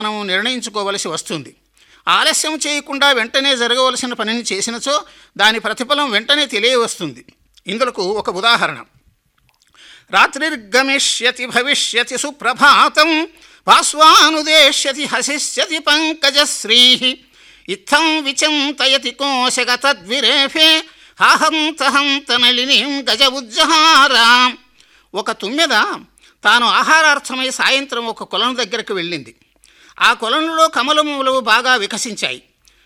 మనం నిర్ణయించుకోవలసి వస్తుంది ఆలస్యం చేయకుండా వెంటనే జరగవలసిన పనిని చేసినచో దాని ప్రతిఫలం వెంటనే తెలియవస్తుంది ఇందులకు ఒక ఉదాహరణ రాత్రిర్గమిష్యతి భవిష్యతి సుప్రభాతం భాస్వానుదేశ్యతి హసిష్యతి పంకజశ్రీ ఇత్థం విచింతయతి కోశగతద్విరేఫే హాహంత హంత నళినీం గజ ఉజ్జహారాం ఒక తుమ్మెద తాను ఆహారార్థమై సాయంత్రం ఒక కొలను దగ్గరకు వెళ్ళింది ఆ కొలనులో కమలములు బాగా వికసించాయి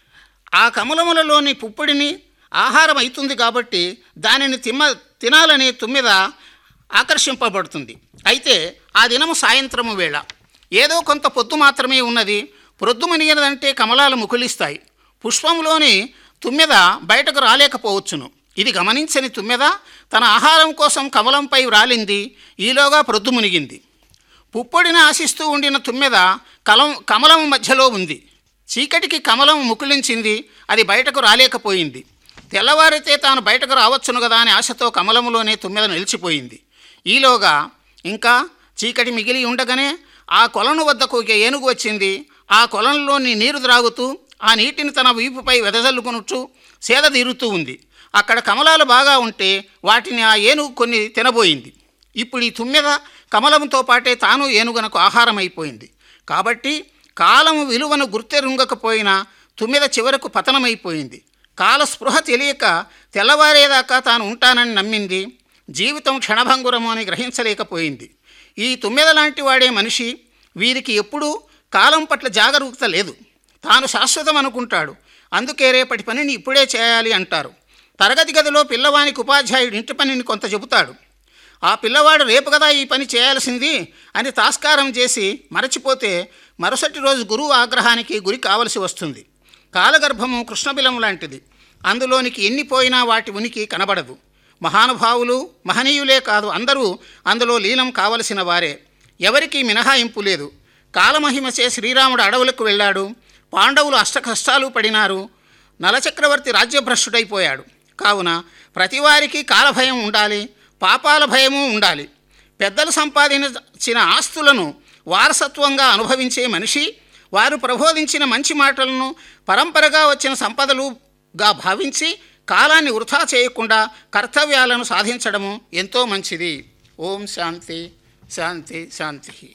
ఆ కమలములలోని పుప్పొడిని ఆహారం అవుతుంది కాబట్టి దానిని తిమ్మ తినాలనే తుమ్మెద ఆకర్షింపబడుతుంది అయితే ఆ దినము సాయంత్రము వేళ ఏదో కొంత పొద్దు మాత్రమే ఉన్నది ప్రొద్దు మునిగినదంటే కమలాలు ముకులిస్తాయి పుష్పంలోని తుమ్మెద బయటకు రాలేకపోవచ్చును ఇది గమనించని తుమ్మెద తన ఆహారం కోసం కమలంపై వ్రాలింది ఈలోగా ప్రొద్దు మునిగింది పుప్పొడిని ఆశిస్తూ ఉండిన తుమ్మెద కలం కమలం మధ్యలో ఉంది చీకటికి కమలం ముకులించింది అది బయటకు రాలేకపోయింది తెల్లవారితే తాను బయటకు రావచ్చును కదా అని ఆశతో కమలములోనే తుమ్మెద నిలిచిపోయింది ఈలోగా ఇంకా చీకటి మిగిలి ఉండగానే ఆ కొలను వద్దకు ఒక ఏనుగు వచ్చింది ఆ కొలంలోని నీరు త్రాగుతూ ఆ నీటిని తన వీపుపై వెదజల్లుకొనుచు సేద తీరుతూ ఉంది అక్కడ కమలాలు బాగా ఉంటే వాటిని ఆ ఏనుగు కొన్ని తినబోయింది ఇప్పుడు ఈ తుమ్మెద కమలంతో పాటే తాను ఏనుగనకు ఆహారం అయిపోయింది కాబట్టి కాలము విలువను గుర్తెరుంగకపోయినా తుమ్మెద చివరకు పతనమైపోయింది కాల స్పృహ తెలియక తెల్లవారేదాకా తాను ఉంటానని నమ్మింది జీవితం క్షణభంగురము అని గ్రహించలేకపోయింది ఈ తుమ్మెద లాంటి వాడే మనిషి వీరికి ఎప్పుడూ కాలం పట్ల జాగరూకత లేదు తాను శాశ్వతం అనుకుంటాడు అందుకే రేపటి పనిని ఇప్పుడే చేయాలి అంటారు తరగతి గదిలో పిల్లవానికి ఉపాధ్యాయుడు ఇంటి పనిని కొంత చెబుతాడు ఆ పిల్లవాడు రేపు కదా ఈ పని చేయాల్సింది అని తాస్కారం చేసి మరచిపోతే మరుసటి రోజు గురువు ఆగ్రహానికి గురి కావలసి వస్తుంది కాలగర్భము కృష్ణబిలం లాంటిది అందులోనికి ఎన్ని పోయినా వాటి ఉనికి కనబడదు మహానుభావులు మహనీయులే కాదు అందరూ అందులో లీనం కావలసిన వారే ఎవరికీ మినహాయింపు లేదు కాలమహిమచే శ్రీరాముడు అడవులకు వెళ్ళాడు పాండవులు అష్టకష్టాలు పడినారు నలచక్రవర్తి రాజ్యభ్రష్టుడైపోయాడు కావున ప్రతివారికి కాలభయం ఉండాలి పాపాల భయము ఉండాలి పెద్దలు సంపాదించిన ఆస్తులను వారసత్వంగా అనుభవించే మనిషి వారు ప్రబోధించిన మంచి మాటలను పరంపరగా వచ్చిన సంపదలుగా భావించి కాలాన్ని వృధా చేయకుండా కర్తవ్యాలను సాధించడము ఎంతో మంచిది ఓం శాంతి శాంతి శాంతి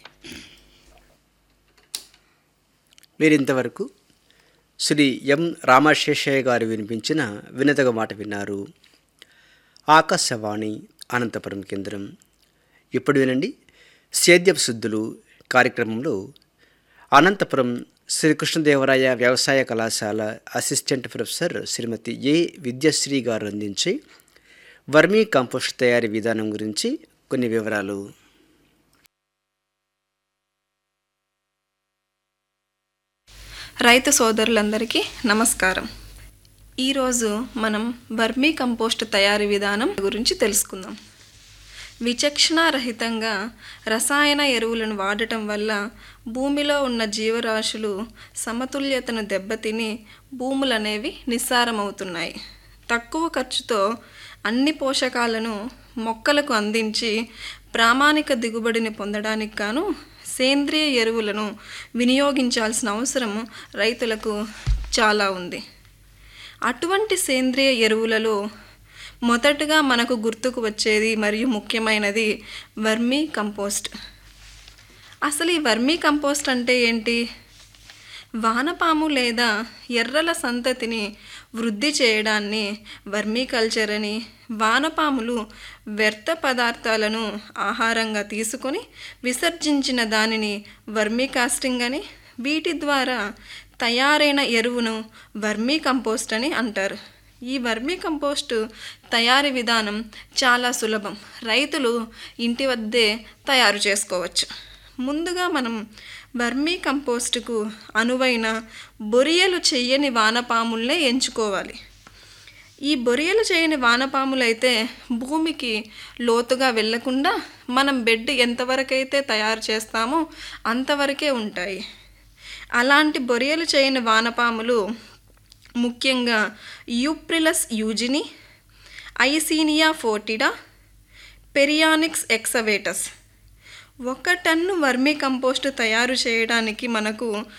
మీరింతవరకు శ్రీ ఎం రామశేషయ్య గారు వినిపించిన వినతగ మాట విన్నారు ఆకాశవాణి అనంతపురం కేంద్రం ఇప్పుడు వినండి సేద్యపు శుద్ధులు కార్యక్రమంలో అనంతపురం శ్రీకృష్ణదేవరాయ వ్యవసాయ కళాశాల assistant professor Shrimati A Vidyashree garu అందించే వర్మీ కంపోస్ట్ తయారీ విధానం గురించి కొన్ని వివరాలు రైతు సోదరులందరికీ నమస్కారం ఈరోజు మనం వర్మీ కంపోస్ట్ తయారీ విధానం గురించి తెలుసుకుందాం విచక్షణారహితంగా రసాయన ఎరువులను వాడటం వల్ల భూమిలో ఉన్న జీవరాశులు సమతుల్యతను దెబ్బతిని భూములు అనేవి నిస్సారమవుతున్నాయి తక్కువ ఖర్చుతో అన్ని పోషకాలను మొక్కలకు అందించి ప్రామాణిక దిగుబడిని పొందడానికి గాను సేంద్రియ ఎరువులను వినియోగించాల్సిన అవసరం రైతులకు చాలా ఉంది అటువంటి సేంద్రియ ఎరువులలో మొదటగా మనకు గుర్తుకు వచ్చేది మరియు ముఖ్యమైనది వర్మీ కంపోస్ట్ అసలు ఈ వర్మీ కంపోస్ట్ అంటే ఏంటి వానపాము లేదా ఎర్రల సంతతిని వృద్ధి చేయడాన్ని వర్మీ కల్చర్ అని వానపాములు వ్యర్థ పదార్థాలను ఆహారంగా తీసుకొని విసర్జించిన దానిని వర్మీ కాస్టింగ్ అని వీటి ద్వారా తయారైన ఎరువును వర్మీ కంపోస్ట్ అని అంటారు ఈ వర్మీ కంపోస్ట్ తయారీ విధానం చాలా సులభం రైతులు ఇంటి వద్దే తయారు చేసుకోవచ్చు ముందుగా మనం వర్మీ కంపోస్ట్కు అనువైన బొరియలు చెయ్యని వానపాములనే ఎంచుకోవాలి ఈ బొరియలు చేయని వానపాములైతే భూమికి లోతుగా వెళ్లకుండా మనం బెడ్ ఎంతవరకైతే తయారు చేస్తామో అంతవరకే ఉంటాయి అలాంటి బొరియలు చేయని వానపాములు ముఖ్యంగా యూప్రిలస్ యూజిని ఐసీనియా ఫోర్టిడా పెరియానిక్స్ ఎక్సవేటస్ ఒక టన్ను వర్మీ కంపోస్ట్ తయారు చేయడానికి మనకు